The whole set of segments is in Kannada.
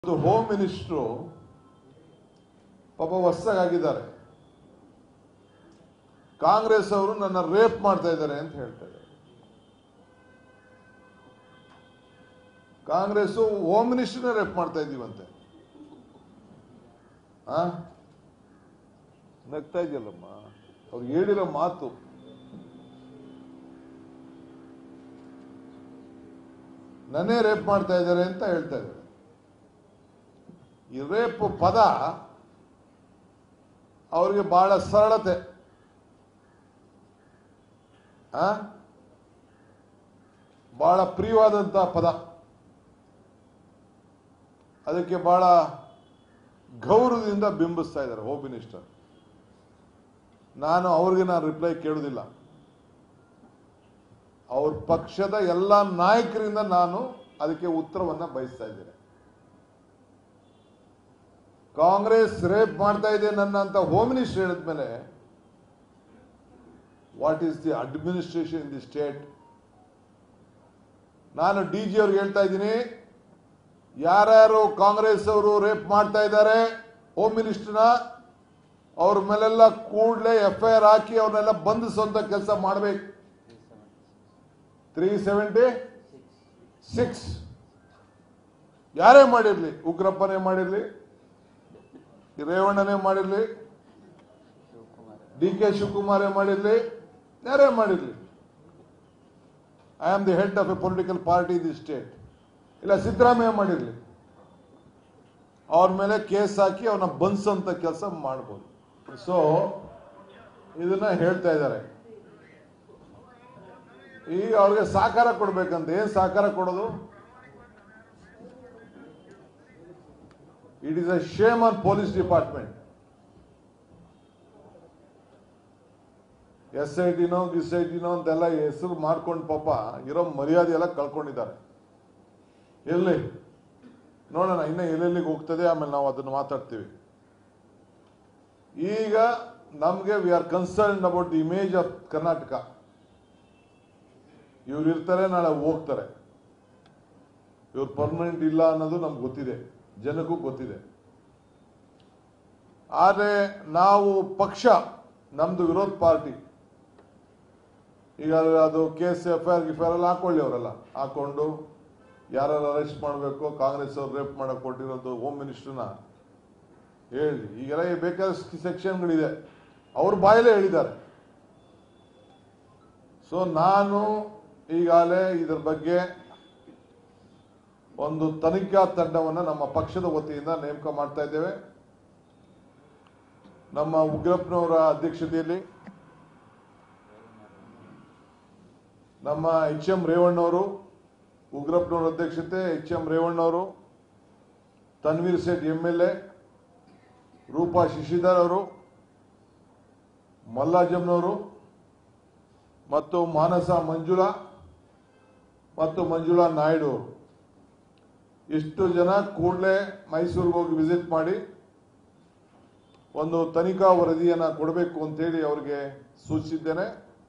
ಇವತ್ತು ಹೋಮ್ ಮಿನಿಸ್ಟ್ರು ಪಾಪ ಹೊಸದಾಗಿದ್ದಾರೆ ಕಾಂಗ್ರೆಸ್ ಅವರು ನನ್ನ ರೇಪ್ ಮಾಡ್ತಾ ಇದ್ದಾರೆ ಅಂತ ಹೇಳ್ತಾ ಇದ್ದಾರೆ ಕಾಂಗ್ರೆಸ್ ಹೋಮ್ ಮಿನಿಸ್ಟರ್ನೇ ರೇಪ್ ಮಾಡ್ತಾ ಇದ್ದೀವಂತೆ ಆ ನಗ್ತಾ ಇದೆಯಲ್ಲಮ್ಮ ಅವ್ರು ಹೇಳಿರೋ ಮಾತು ನನ್ನೇ ರೇಪ್ ಮಾಡ್ತಾ ಇದ್ದಾರೆ ಅಂತ ಹೇಳ್ತಾ ಇದ್ದಾರೆ ಈ ರೇಪ್ ಪದ ಅವರಿಗೆ ಬಹಳ ಸರಳತೆ ಆ ಬಹಳ ಪ್ರಿಯವಾದಂತ ಪದ ಅದಕ್ಕೆ ಬಹಳ ಗೌರವದಿಂದ ಬಿಂಬಿಸ್ತಾ ಇದ್ದಾರೆ ಹೋಮ್ ಮಿನಿಸ್ಟರ್ ನಾನು ಅವ್ರಿಗೆ ನಾನು ರಿಪ್ಲೈ ಕೇಳುವುದಿಲ್ಲ ಅವ್ರ ಪಕ್ಷದ ಎಲ್ಲ ನಾಯಕರಿಂದ ನಾನು ಅದಕ್ಕೆ ಉತ್ತರವನ್ನ ಬಯಸ್ತಾ ಇದ್ದೇನೆ ಕಾಂಗ್ರೆಸ್ ರೇಪ್ ಮಾಡ್ತಾ ಇದೆ ನನ್ನ ಅಂತ ಹೋಮ್ ಮಿನಿಸ್ಟರ್ ಹೇಳಿದ್ಮೇಲೆ what is the administration in the state ನಾನು ಡಿ ಜಿ ಅವ್ರಿಗೆ ಹೇಳ್ತಾ ಇದ್ದೀನಿ ಯಾರ್ಯಾರು ಕಾಂಗ್ರೆಸ್ ಅವರು ರೇಪ್ ಮಾಡ್ತಾ ಇದ್ದಾರೆ ಹೋಮ್ ಮಿನಿಸ್ಟರ್ನ ಅವ್ರ ಮೇಲೆಲ್ಲ ಕೂಡಲೇ ಎಫ್ ಐ ಆರ್ ಹಾಕಿ ಅವ್ರನ್ನೆಲ್ಲ ಬಂಧಿಸುವಂತ ಕೆಲಸ ಮಾಡಬೇಕು ತ್ರೀ ಸೆವೆಂಟಿ ಸಿಕ್ಸ್ ಯಾರೇ ಮಾಡಿರ್ಲಿ ಉಗ್ರಪ್ಪನೇ ಮಾಡಿರ್ಲಿ ರೇವಣ್ಣನೇ ಮಾಡಿರ್ಲಿ ಡಿ ಕೆ ಶಿವಕುಮಾರೇ ಮಾಡಿರ್ಲಿ ಯಾರೇ ಮಾಡಿರ್ಲಿ I am the head of a political party the state ಇಲ್ಲ ಸಿದ್ದರಾಮಯ್ಯ ಮಾಡಿರ್ಲಿ ಅವ್ರ ಮೇಲೆ ಕೇಸ್ ಹಾಕಿ ಅವನ್ನ ಬಂಧಿಸೋಂತ ಕೆಲಸ ಮಾಡ್ಬೋದು ಸೊ ಇದನ್ನ ಹೇಳ್ತಾ ಇದ್ದಾರೆ ಈಗ ಅವ್ರಿಗೆ ಸಹಕಾರ ಕೊಡ್ಬೇಕಂತ ಏನ್ ಸಹಕಾರ ಕೊಡೋದು it is a shame on police department S I ಟಿನೋ ಗಿಸ್ ಐ ಟಿನೋ ಅಂತೆಲ್ಲ ಹೆಸರು ಮಾರ್ಕೊಂಡು ಪಾಪ ಇರೋ ಮರ್ಯಾದೆ ಎಲ್ಲ ಕಳ್ಕೊಂಡಿದ್ದಾರೆ ಎಲ್ಲಿ ನೋಡೋಣ ಇನ್ನ ಎಲ್ಲೆಲ್ಲಿಗೆ ಹೋಗ್ತದೆ ಆಮೇಲೆ ನಾವು ಅದನ್ನು ಮಾತಾಡ್ತೀವಿ ಈಗ ನಮ್ಗೆ we are concern about the image of Karnataka ಇವ್ರು ಇರ್ತಾರೆ ನಾಳೆ ಹೋಗ್ತಾರೆ ಇವ್ರು ಪರ್ಮನೆಂಟ್ ಇಲ್ಲ ಅನ್ನೋದು ನಮ್ಗೆ ಗೊತ್ತಿದೆ ಜನಕ್ಕೂ ಗೊತ್ತಿದೆ ಆದರೆ ನಾವು ಪಕ್ಷ ನಮ್ದು ವಿರೋಧ ಪಾರ್ಟಿ ಈಗ ಅದು ಕೇಸ್ ಎಫ್ ಐ ಆರ್ ಗಿಫ್ ಎಲ್ಲ ಹಾಕೊಳ್ಳಿ ಅವರೆಲ್ಲ ಹಾಕೊಂಡು ಯಾರು ಅರೆಸ್ಟ್ ಮಾಡಬೇಕು ಕಾಂಗ್ರೆಸ್ ಅವ್ರು ರೇಪ್ ಮಾಡಕ್ ಕೊಟ್ಟಿರೋದು ಹೋಮ್ ಮಿನಿಸ್ಟರ್ನ ಹೇಳಿ ಈಗೆಲ್ಲ ಬೇಕಾದಷ್ಟು ಸೆಕ್ಷನ್ಗಳಿದೆ ಅವ್ರ ಬಾಯಲ್ಲೇ ಹೇಳಿದ್ದಾರೆ ಸೊ ನಾನು ಈಗಾಗಲೇ ಇದರ ಬಗ್ಗೆ ಒಂದು ತನಿಖಾ ತಂಡವನ್ನು ನಮ್ಮ ಪಕ್ಷದ ವತಿಯಿಂದ ನೇಮಕ ಮಾಡ್ತಾ ಇದ್ದೇವೆ ನಮ್ಮ ಉಗ್ರಪ್ಪನವರ ಅಧ್ಯಕ್ಷತೆಯಲ್ಲಿ ನಮ್ಮ ಎಚ್ ಎಂ ರೇವಣ್ಣವರು ಉಗ್ರಪ್ಪನವರ ಅಧ್ಯಕ್ಷತೆ ಎಚ್ ಎಂ ರೇವಣ್ಣವರು Tanveer Sait M L A Roopa Shashidhar ಅವರು ಮಲ್ಲಾಜಮ್ನವರು ಮತ್ತು ಮಾನಸ ಮಂಜುಳಾ ಮತ್ತು ಮಂಜುಳಾ ನಾಯ್ಡು ಅವರು ಇಷ್ಟು ಜನ ಕೂಡಲೇ ಮೈಸೂರಿಗೆ ಹೋಗಿ ವಿಸಿಟ್ ಮಾಡಿ ಒಂದು ತನಿಖಾ ವರದಿಯನ್ನ ಕೊಡಬೇಕು ಅಂತೇಳಿ ಅವರಿಗೆ ಸೂಚಿಸಿದ್ದೇನೆ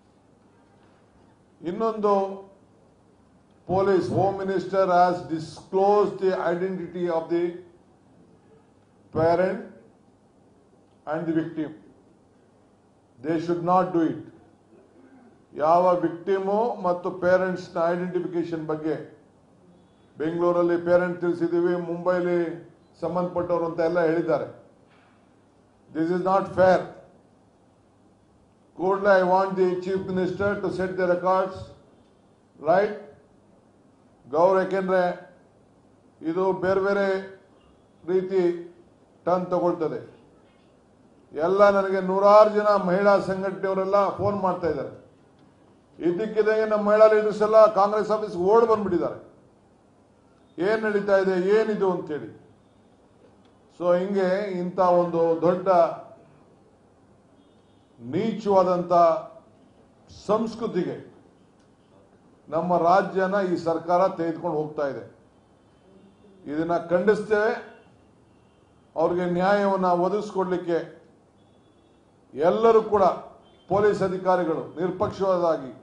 ಇನ್ನೊಂದು police home minister has disclose the identity of the parent and the victim they should not do it ಯಾವ ವಿಕ್ಟಿಮು ಮತ್ತು ಪೇರೆಂಟ್ಸ್ ನ ಐಡೆಂಟಿಫಿಕೇಶನ್ ಬಗ್ಗೆ ಬೆಂಗಳೂರಲ್ಲಿ ಪೇರೆಂಟ್ ತಿಳಿಸಿದೀವಿ ಮುಂಬೈಲಿ ಸಂಬಂಧಪಟ್ಟವರು ಅಂತ ಎಲ್ಲ ಹೇಳಿದ್ದಾರೆ ದಿಸ್ ಇಸ್ ನಾಟ್ ಫೇರ್ ಕೂಡಲೇ I want the chief minister to set the records right ಗೌರ್ ಯಾಕೆಂದ್ರೆ ಇದು ಬೇರೆ ಬೇರೆ ರೀತಿ ಟರ್ನ್ ತಗೊಳ್ತದೆ ಎಲ್ಲ ನನಗೆ ನೂರಾರು ಜನ ಮಹಿಳಾ ಸಂಘಟನೆಯವರೆಲ್ಲ ಫೋನ್ ಮಾಡ್ತಾ ಇದ್ದಾರೆ ಇದ್ದಕ್ಕಿದ್ದಂಗೆ ನಮ್ಮ ಮಹಿಳಾ ಲೀಡರ್ಸ್ ಎಲ್ಲ ಕಾಂಗ್ರೆಸ್ ಆಫೀಸ್ ಓಡ್ ಬಂದ್ಬಿಟ್ಟಿದ್ದಾರೆ ಏನ್ ನಡೀತಾ ಇದೆ ಏನಿದು ಅಂತೇಳಿ ಸೊ ಹಿಂಗೆ ಇಂಥ ಒಂದು ದೊಡ್ಡ ನೀಚವಾದಂತ ಸಂಸ್ಕೃತಿಗೆ ನಮ್ಮ ರಾಜ್ಯನ ಈ ಸರ್ಕಾರ ತೆಗೆದುಕೊಂಡು ಹೋಗ್ತಾ ಇದೆ ಇದನ್ನ ಖಂಡಿಸ್ತೇವೆ ಅವ್ರಿಗೆ ನ್ಯಾಯವನ್ನು ಒದಗಿಸ್ಕೊಡ್ಲಿಕ್ಕೆ ಎಲ್ಲರೂ ಕೂಡ ಪೊಲೀಸ್ ಅಧಿಕಾರಿಗಳು ನಿಷ್ಪಕ್ಷವಾದಾಗಿ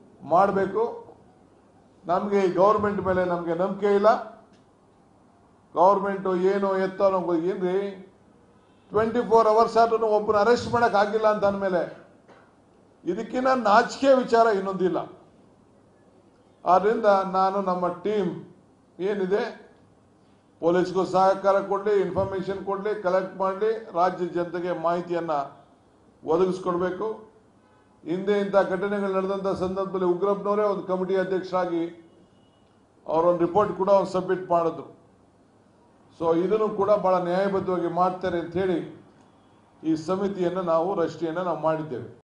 ಮಾಡಬೇಕು ನಮಗೆ ಈ ಗೌರ್ಮೆಂಟ್ ಮೇಲೆ ನಮಗೆ ನಂಬಿಕೆ ಇಲ್ಲ ಗೌರ್ಮೆಂಟು ಏನು ಎತ್ತೋ ಅನ್ನೋ ಏನ್ರಿ ಟ್ವೆಂಟಿ ಫೋರ್ ಅವರ್ಸ್ ಆದ್ರೂ ಒಬ್ಬನ ಅರೆಸ್ಟ್ ಮಾಡಕ್ ಆಗಿಲ್ಲ ಅಂತ ಅಂದಮೇಲೆ ಇದಕ್ಕಿಂತ ನಾಚಿಕೆ ವಿಚಾರ ಇನ್ನೊಂದಿಲ್ಲ ಆದ್ರಿಂದ ನಾನು ನಮ್ಮ ಟೀಮ್ ಏನಿದೆ ಪೊಲೀಸ್ಗೂ ಸಹಕಾರ ಕೊಡಲಿ ಇನ್ಫಾರ್ಮೇಶನ್ ಕೊಡಲಿ ಕಲೆಕ್ಟ್ ಮಾಡಲಿ ರಾಜ್ಯ ಜನತೆಗೆ ಮಾಹಿತಿಯನ್ನ ಒದಗಿಸ್ಕೊಡ್ಬೇಕು ಹಿಂದೆ ಇಂಥ ಘಟನೆಗಳು ನಡೆದಂಥ ಸಂದರ್ಭದಲ್ಲಿ ಉಗ್ರಪ್ಪನವರೇ ಒಂದು ಕಮಿಟಿ ಅಧ್ಯಕ್ಷರಾಗಿ ಅವರೊಂದು ರಿಪೋರ್ಟ್ ಕೂಡ ಒಂದು ಸಬ್ಮಿಟ್ ಮಾಡಿದ್ರು ಸೊ ಇದನ್ನು ಕೂಡ ಬಹಳ ನ್ಯಾಯಬದ್ಧವಾಗಿ ಮಾಡ್ತಾರೆ ಅಂತ ಹೇಳಿ ಈ ಸಮಿತಿಯನ್ನು ನಾವು ರಚನೆಯನ್ನು ನಾವು ಮಾಡಿದ್ದೇವೆ